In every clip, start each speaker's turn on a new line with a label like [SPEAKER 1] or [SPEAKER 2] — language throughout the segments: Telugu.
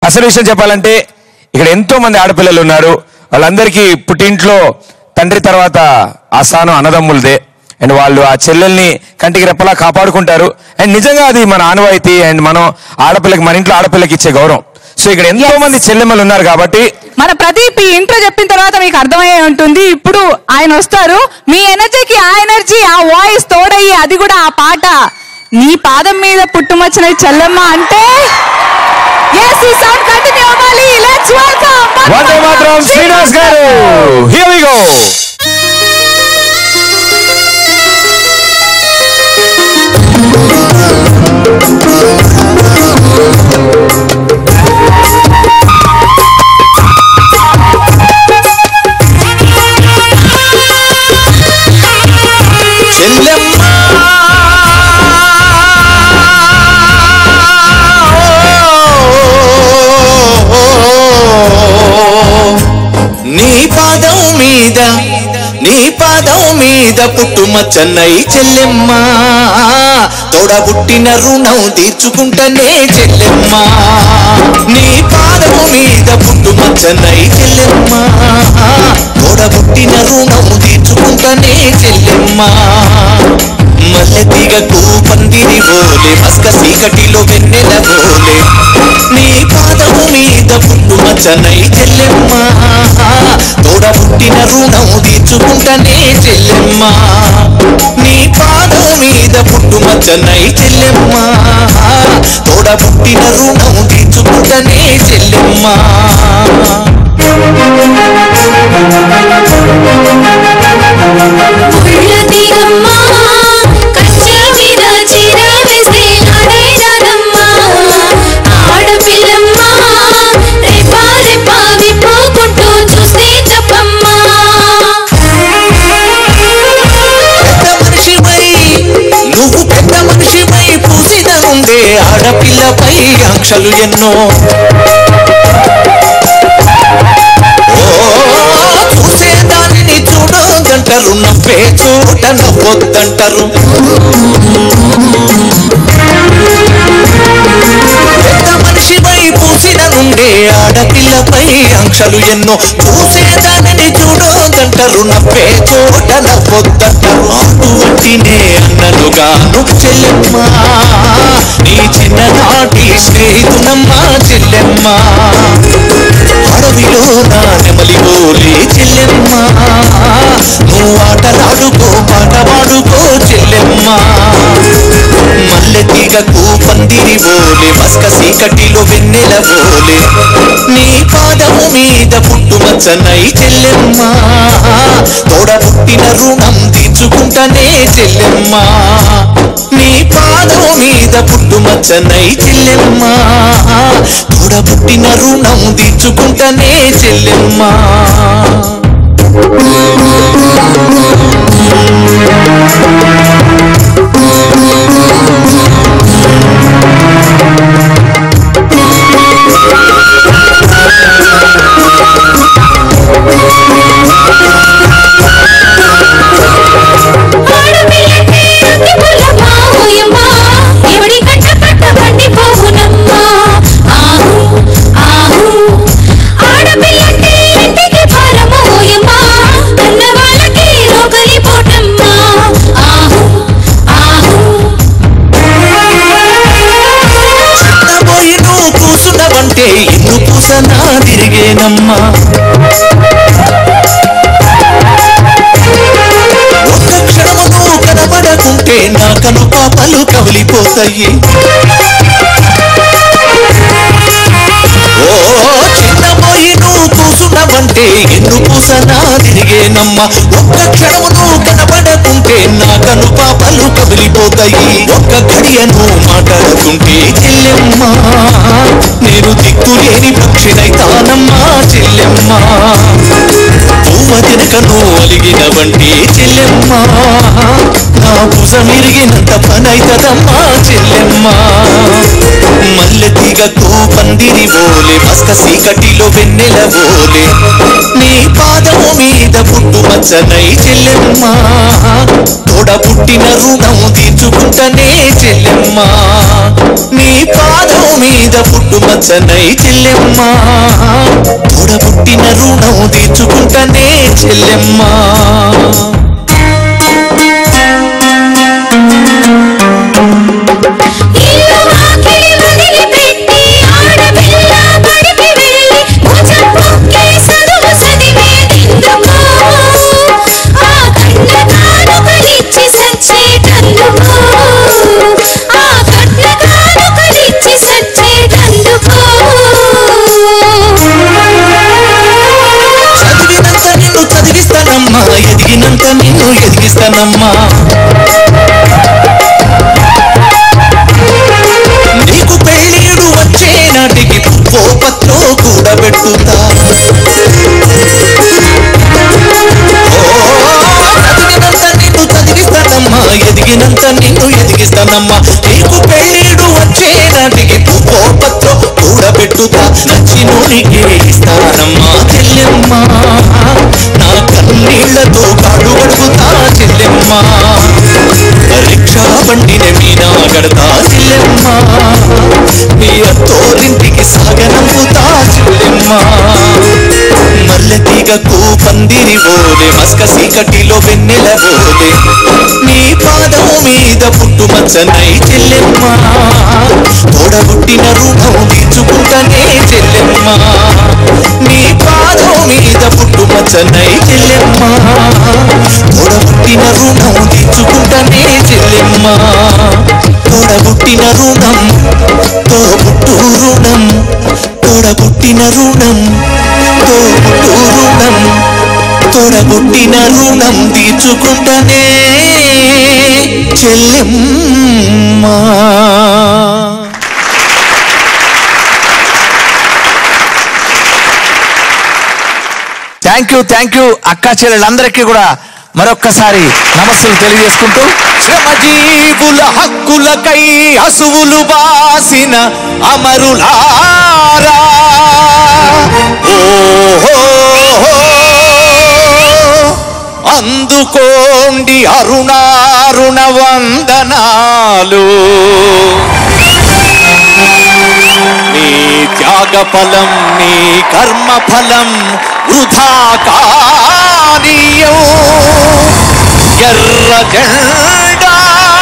[SPEAKER 1] అసలు విషయం చెప్పాలంటే ఇక్కడ ఎంతో మంది ఆడపిల్లలు ఉన్నారు వాళ్ళందరికీ పుట్టింట్లో తండ్రి తర్వాత ఆ స్థానం అన్నదమ్ములదే అండ్ వాళ్ళు ఆ చెల్లెల్ని కంటికి రెప్పలా కాపాడుకుంటారు అండ్ నిజంగా అది మన ఆనవాయితీ అండ్ మనం ఆడపిల్లకి మన ఇంట్లో ఆడపిల్లకి ఇచ్చే గౌరవం సో ఇక్కడ ఎంతో మంది చెల్లెమ్మలు ఉన్నారు కాబట్టి
[SPEAKER 2] మన ప్రదీప్ ఈ ఇంట్రో చెప్పిన తర్వాత మీకు అర్థమయ్యే ఉంటుంది ఇప్పుడు ఆయన వస్తారు మీ ఎనర్జీకి ఆ ఎనర్జీ ఆ వాయిస్ తోడయ్యి అది కూడా ఆ పాట నీ పాదం మీద పుట్టుమచ్చిన చెల్లెమ్మ అంటే ఎస్ ఈ సౌండ్ కంటిన్యూ అవ్వాలి లెట్స్ వెల్కమ్
[SPEAKER 1] వందే మాత్రం శ్రీనివాస్ గారు హియర్ వి గో
[SPEAKER 3] చెల్లెమ్మ నీ పాదం మీద నీ పాదం మీద పుట్టుమచ్చన్నై చెల్లెమ్మ తోడబుట్టిన రుణం తీర్చుకుంటనే చెల్లెమ్మ నీ పాదం మీద పుట్టుమచ్చన్నై చెల్లెమ్మ తోడబుట్టిన రుణం తీర్చుకుంటనే చెల్లెమ్మ మల్లె తీగకు పందిరి ఓలే మస్క చీకటిలో వెన్నెల ఓలే నీ పాదము మీద పుట్టు మచ్చనై చెల్లెమ్మ తోడబుట్టిన రుణం తీర్చుకుంటనే చెల్లెమ్మ నీ పాదము మీద పుట్టు మచ్చనై చెల్లెమ్మ తోడబుట్టిన రుణం తీర్చుకుంటనే చెల్లెమ్మ
[SPEAKER 4] ఉళ్ళదిగమ్మ కంచె మీద చీర వేస్తే నాడైనాదమ్మ ఆడపిల్లమ్మ రేపా రేపా విప్పుకుంటూ చూస్తే చెప్పమ్మ
[SPEAKER 3] పెద్ద మనిషిపై నువ్వు పెద్ద మనిషిపై పూసిన ఉండే ఆడపిల్లపై ఆంక్షలు ఎన్నో ఓ, చూసే దానిని చూడొద్దంటారు నవ్వే చోట నవ్వొద్దంటారు పెద్ద మనిషిపై పూసిన నుండే ఆడపిల్లపై ఆంక్షలు ఎన్నో చూసే దానిని చూడొద్దంటారు నవ్వే చోట నవ్వొద్దంటారు అటువంటినే అన్నలుగాను చెల్లెమ్మ నీ చిన్ననాటి స్నేహితునమ్మ చెల్లెమ్మ అడవిలో నా నెమలి ఓలే చెల్లెమ్మ నువ్వు ఆటలాడుకో పాట పాడుకో చెల్లెమ్మ మల్లె తీగకు పందిరి ఓలే మస్క చీకటిలో వెన్నెల ఓలే నీ పాదము మీద పుట్టుమచ్చనై చెల్లెమ్మ తోడ పుట్టిన రుణం తీర్చుకుంటనే చెల్లెమ్మ నీ పాదము మీద పుట్టుమచ్చనై చెల్లెమ్మ తోడ పుట్టిన రుణం తీర్చుకుంటనే చెల్లెమ్మ
[SPEAKER 4] ఆడపిల్లకి అతి పుల్లమ్మ ఓయమ్మ ఎవడి కంట పట్ట బండి పోవునమ్మ ఆహు ఆహు ఆడపిల్లకి ఇంటికి భారమ ఓయమ్మ అన్న వాళ్ళకి రోకలి పోటమ్మ ఆహు ఆహు
[SPEAKER 3] చిన్నబోయి నువ్వు కూసునవంటే ఇల్లు కూసనా తిరిగేనమ్మా ఒక్క క్షణము నువ్వు కనబడకుంటే నా కను పాపలు కవిలిపోతాయి ఓ చిన్నబోయి నువ్వు కూసునవంటే ఎందుకు సనా తిరిగేనమ్మా ఒక్క క్షణము నువ్వు కనబడకుంటే నా కను పాపలు కదిలిపోతాయి ఒక్క గడియను మాట్లాడుకుంటే చెల్లెమ్మ నేను దిక్కులేని పక్షినైతానమ్మా చెల్లెమ్మ పువ్వ తినకను అలిగిన వంటి చెల్లెమ్మ నా భుజమిరిగినంత పనైతదమ్మా చెల్లెమ్మ మల్లె తీగకు పందిరి ఓలే మస్క సీకటిలో వెన్నెల ఓలే నీ పాదము మీద పుట్టు మచ్చనై చెల్లెమ్మ తోడ పుట్టిన రుణం తీర్చుకుంటనే చెల్లెమ్మ నీ పాదము మీద పుట్టు మచ్చనై చెల్లెమ్మ తోడ పుట్టిన రుణం తీర్చుకుంటనే చెల్లెమ్మ
[SPEAKER 4] ఇల్లు వాకిలి వదిలిపెట్టి ఆడపిల్ల బడికి వెళ్ళి భుజం పొక్కి చదువు చదివేదెందుకు? ఆ కట్న కానుకలిచ్చి సచ్చేటందుకు. ఆ కట్న కానుకలిచ్చి సచ్చేటందుకు.
[SPEAKER 3] చదివినంత నిన్ను చదివిస్తానమ్మా ఎదిగినంత నిన్ను ఎదిగిస్తానమ్మా నీకు పెళ్ళీడు వచ్చే నాటికి ఓ పత్రో కూడబెట్టుతా చదివినంత నిన్ను చదివిస్తానమ్మా ఎదిగినంత నిన్ను ఎదిగిస్తానమ్మా నీకు పెళ్ళీడు వచ్చే నాటికి ఓ పత్రో కూడబెట్టుతా నచ్చినోనికే ఇస్తానమ్మా చెల్లెమ్మ నా కన్నీళ్లతో కాడు కడుగుతా చెల్లెమ్మ రిక్షా బండిన మీనా గడతా చెల్లెమ్మ నీ అత్తోరింటికి సాగనంపుతా చెల్లెమ్మ మల్లెతీగకు పందిరి ఓలే మస్క సీకటిలో వెన్నెల ఓలే నీ పాదము మీద పుట్టు మచ్చనై చెల్లెమ్మ తోడబుట్టిన రుణం తీర్చుకుంటనే చెల్లెమ్మ నీ పాదం మీద పుట్టు మచ్చనై చెల్లెమ్మ తోడబుట్టిన రుణం తీర్చుకుంటనే చెల్లెమ్మ తోడబుట్టిన రుణం తోబుట్టు రుణం తోడబుట్టిన రుణం తోబుట్టు రుణం తోడబుట్టిన రుణం తీర్చుకుంటనే చెల్లెమ్మ
[SPEAKER 5] థ్యాంక్ యూ థ్యాంక్ యూ అక్క చెల్లెళ్ళందరికీ కూడా మరొక్కసారి నమస్సులు తెలియజేసుకుంటూ
[SPEAKER 3] శ్రమజీవుల హక్కులకై హసువులు బాసిన అమరులారా ఓహో అందుకోండి అరుణారుణ వందనాలు నీ త్యాగ ఫలం నీ కర్మ ఫలం వృధా కానీయం ఎర్ర జెండా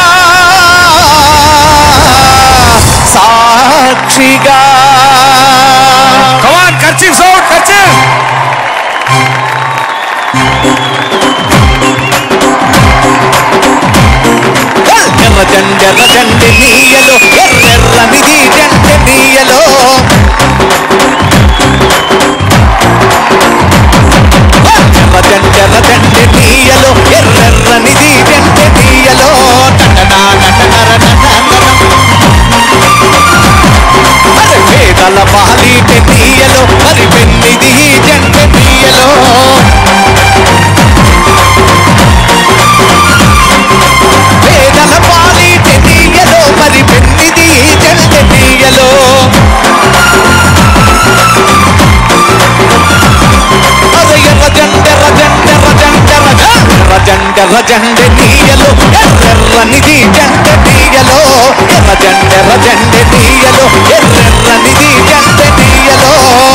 [SPEAKER 3] సాక్షిగా
[SPEAKER 1] కమాన్ కర్చీఫ్ సౌండ్ కర్చీఫ్
[SPEAKER 3] ఎర్ర జెండెర్ర జెండె నీయలో ఎర్రెర్రనిది జెండె నీయలో ఎర్ర జెండెర్ర జెండె నీయలో ఎర్రెర్రనిది జెండె నీయలో టటనా నటనర నటనర అరే పేదల పాలిట నీయలో మరి వెన్నిది జెండె నీయలో పేదల పాలిట నీయలో మరి వెన్నిది జెండె నీయలో అరే ఎర్ర జెండెర్ర జెండెర్ర జెండెర్ర ఎర్ర జెండెర్ర జెండె నీయలో ఎర్రెర్రనిది జెండె నీయలో ఎర్ర జెండెర్ర జెండె నీయలో ఎర్రెర్రనిది జెండె నీయలో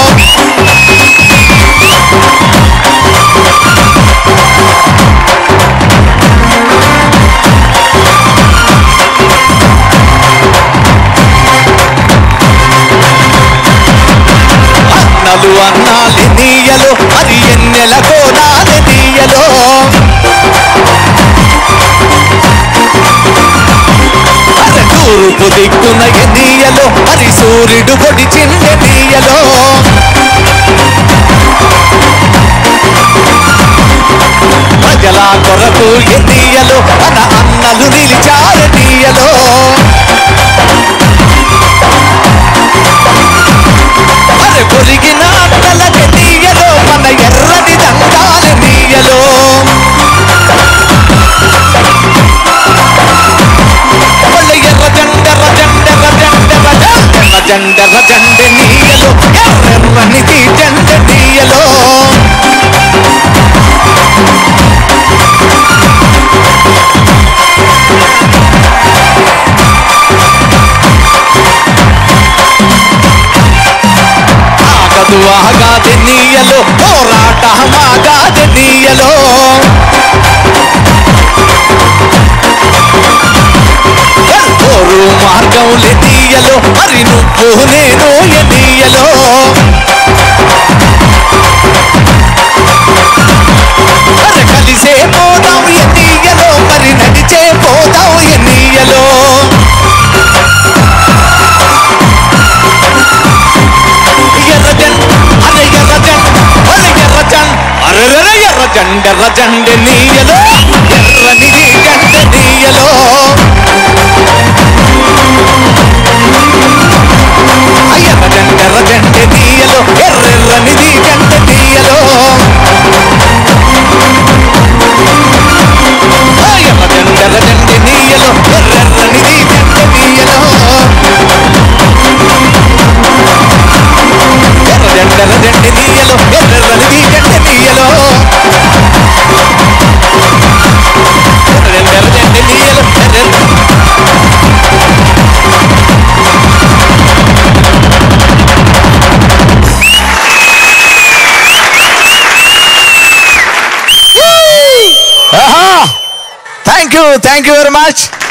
[SPEAKER 3] అన్నలు అన్నాలి నీయలో మరి ఎన్నెల కోనాలి నీయలో అరే తూర్పు దిక్కున ఎన్నీయలో మరి సూర్యుడు పొడిచింది నీయలో ప్రజల కొరకు ఎన్నీయలో మన అన్నలు నిలిచారు నీయలో అరే పొరిగిన అట్టల నీయలో మన ఎర్రని దండాల నీయలో ఒళ్ళ ఎర్ర జెండెర్ర జెండెర్ర జెండెర్ర జెండెర్ర జెండెర్ర జెండె
[SPEAKER 5] ಗೆಲ್ಲುವಾಗಾದೆನ್ನೀಯಲು ಹೋರಾಟ ಮಾಗಾದೆನ್ನೀಯಲು ఎల్పోరు మార్గం ఎన్నీయలో మరి నువ్వు నేను ఎన్నీయలో మరి కలిసే పోదాం ఎన్నీయలో మరి నడిచే పోదాం ఎన్నీయలో ఎర్రజన్ అరే ఎర్రజన్ అరే ఎర్రజన్ అరెరె ఎర్రజండ ఎర్రజండ నీయలో ఎర్రనిది జండ నీయలో ఎర్రజండ ఎర్రజండ నీయలో ఎర్రెర్రనిది జండ నీయలో ఎర్రజండ ఎర్రజండ నీయలో ఎర్రెర్రనిది జండ నీయలో ఎర్రజెండెర్రజెండె నీయలో ఎర్రెర్రనిది జెండె నీయలో ఎర్రజెండెర్రజెండె నీయలో ఎర్రెర్ర thank you thank you very much